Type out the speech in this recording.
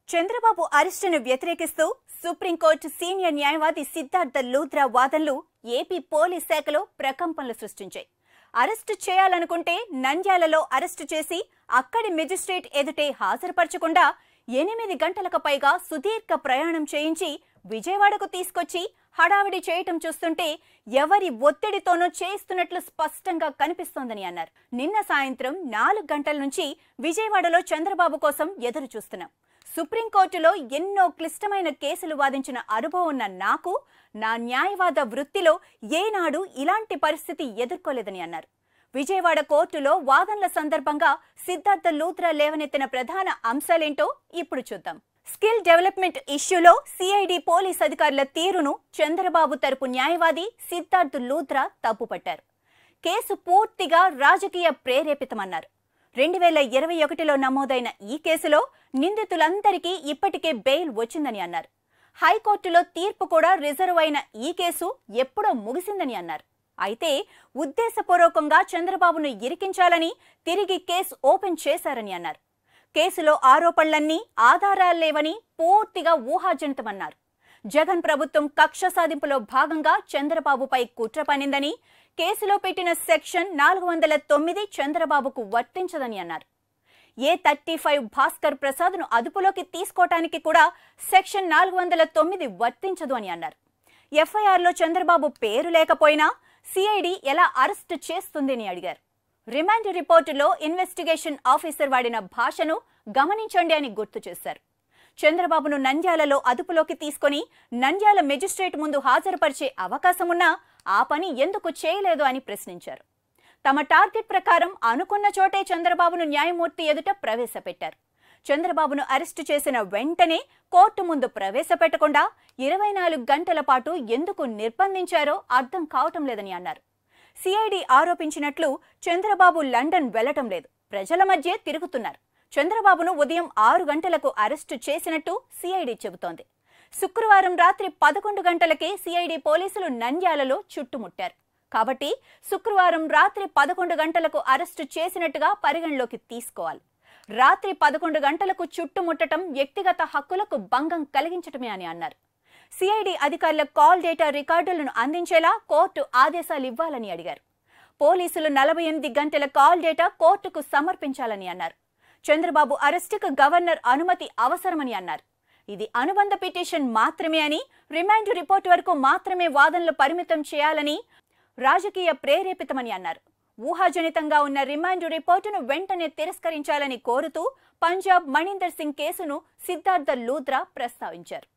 చంద్రబాబు అరెస్టును వ్యతిరేకిస్తూ supreme court senior న్యాయవాది సిద్ధార్థ లూథ్రా వాదనలు ఏపీ పోలీస్ శాఖలో ప్రకంపనలు సృష్టించాయి అరెస్టు చేయాలనుకుంటే నంద్యాలలో అరెస్టు చేసి అక్కడి మెజిస్ట్రేట్ ఎదుటే హాజరుపరచకుండా ఎనిమిది గంటలకు పైగా సుదీర్ఘ ప్రయాణం చేయించి విజయవాడకు తీసుకొచ్చి హడావిడి చేయటం చూస్తుంటే ఎవరి ఒత్తిడితోనూ చేయిస్తున్నట్లు స్పష్టంగా కనిపిస్తోందని అన్నారు నిన్న సాయంత్రం నాలుగు గంటల నుంచి విజయవాడలో చంద్రబాబు కోసం ఎదురు చూస్తున్నాం సుప్రీంకోర్టులో ఎన్నో క్లిష్టమైన కేసులు వాదించిన అనుభవం ఉన్న నాకు నా న్యాయవాద వృత్తిలో ఏనాడు ఇలాంటి పరిస్థితి ఎదుర్కోలేదని అన్నారు విజయవాడ కోర్టులో వాదనల సందర్భంగా సిద్ధార్థ లూత్రా లేవనెత్తిన ప్రధాన అంశాలేంటో ఇప్పుడు చూద్దాం స్కిల్ డెవలప్మెంట్ ఇష్యూలో సిఐడి పోలీస్ అధికారుల తీరును చంద్రబాబు తరపు న్యాయవాది సిద్ధార్థ్ లూత్రా తప్పుపట్టారు కేసు పూర్తిగా రాజకీయ ప్రేరేపితమన్నారు రెండు వేల ఇరవై ఒకటిలో నమోదైన ఈ కేసులో నిందితులందరికీ ఇప్పటికే బెయిల్ వచ్చిందని అన్నారు హైకోర్టులో తీర్పు కూడా రిజర్వ్ అయిన ఈ కేసు ఎప్పుడో ముగిసిందని అన్నారు అయితే ఉద్దేశపూర్వకంగా చంద్రబాబును ఇరికించాలని తిరిగి కేసు ఓపెన్ చేశారని అన్నారు కేసులో ఆరోపణలన్నీ ఆధారాలు లేవని పూర్తిగా ఊహాజనితమన్నారు జగన్ ప్రభుత్వం కక్ష సాధింపులో భాగంగా చంద్రబాబుపై కుట్ర పనిందని కేసులో పెట్టిన సెక్షన్ నాలుగు వందల తొమ్మిది చంద్రబాబుకు వర్తించదని అన్నారు ఏ థర్టీ ఫైవ్ భాస్కర్ ప్రసాద్ను అదుపులోకి తీసుకోవటానికి కూడా సెక్షన్ నాలుగు వందల తొమ్మిది వర్తించదు అని అన్నారు ఎఫ్ఐఆర్లో చంద్రబాబు పేరు లేకపోయినా సిఐడి ఎలా అరెస్ట్ చేస్తుంది అని అడిగారు రిమాండ్ రిపోర్టులో ఇన్వెస్టిగేషన్ ఆఫీసర్ వాడిన భాషను గమనించండి అని గుర్తు చేశారు చంద్రబాబును నంద్యాలలో అదుపులోకి తీసుకొని నంద్యాల మెజిస్ట్రేట్ ముందు హాజరుపరిచే అవకాశం ఉన్నా ఆ పని ఎందుకు చేయలేదు అని ప్రశ్నించారు తమ టార్గెట్ ప్రకారం అనుకున్న చోటే చంద్రబాబును న్యాయమూర్తి ఎదుట ప్రవేశపెట్టారు చంద్రబాబును అరెస్టు చేసిన వెంటనే కోర్టు ముందు ప్రవేశపెట్టకుండా ఇరవై నాలుగు గంటల పాటు ఎందుకు నిర్బంధించారో అర్థం కావటం లేదని అన్నారు సిఐడి ఆరోపించినట్లు చంద్రబాబు లండన్ వెళ్లటం లేదు ప్రజల మధ్య తిరుగుతున్నారు చంద్రబాబును ఉదయం ఆరు గంటలకు అరెస్టు చేసినట్టు సిఐడి చెబుతోంది శుక్రవారం రాత్రి పదకొండు గంటలకే సిఐడి పోలీసులు నంద్యాలలో చుట్టుముట్టారు కాబట్టి శుక్రవారం రాత్రి పదకొండు గంటలకు అరెస్టు చేసినట్టుగా పరిగణలోకి తీసుకోవాలి రాత్రి పదకొండు గంటలకు చుట్టుముట్టడం వ్యక్తిగత హక్కులకు భంగం కలిగించటమే అని అన్నారు సిఐడి అధికారుల కాల్ డేటా రికార్డులను అందించేలా కోర్టు ఆదేశాలు ఇవ్వాలని అడిగారు పోలీసులు నలభై ఎనిమిది గంటల కాల్ డేటా కోర్టుకు సమర్పించాలని అన్నారు చంద్రబాబు అరెస్టుకు గవర్నర్ అనుమతి అవసరమని అన్నారు ఇది అనుబంధ పిటిషన్ మాత్రమే అని రిమాండ్ రిపోర్ట్ వరకు మాత్రమే వాదనలు పరిమితం చేయాలని రాజకీయ ప్రేరేపితమని అన్నారు ఊహాజనితంగా ఉన్న రిమాండ్ రిపోర్టును వెంటనే తిరస్కరించాలని కోరుతూ పంజాబ్ మణీందర్ సింగ్ కేసును సిద్ధార్థ లూత్రా ప్రస్తావించారు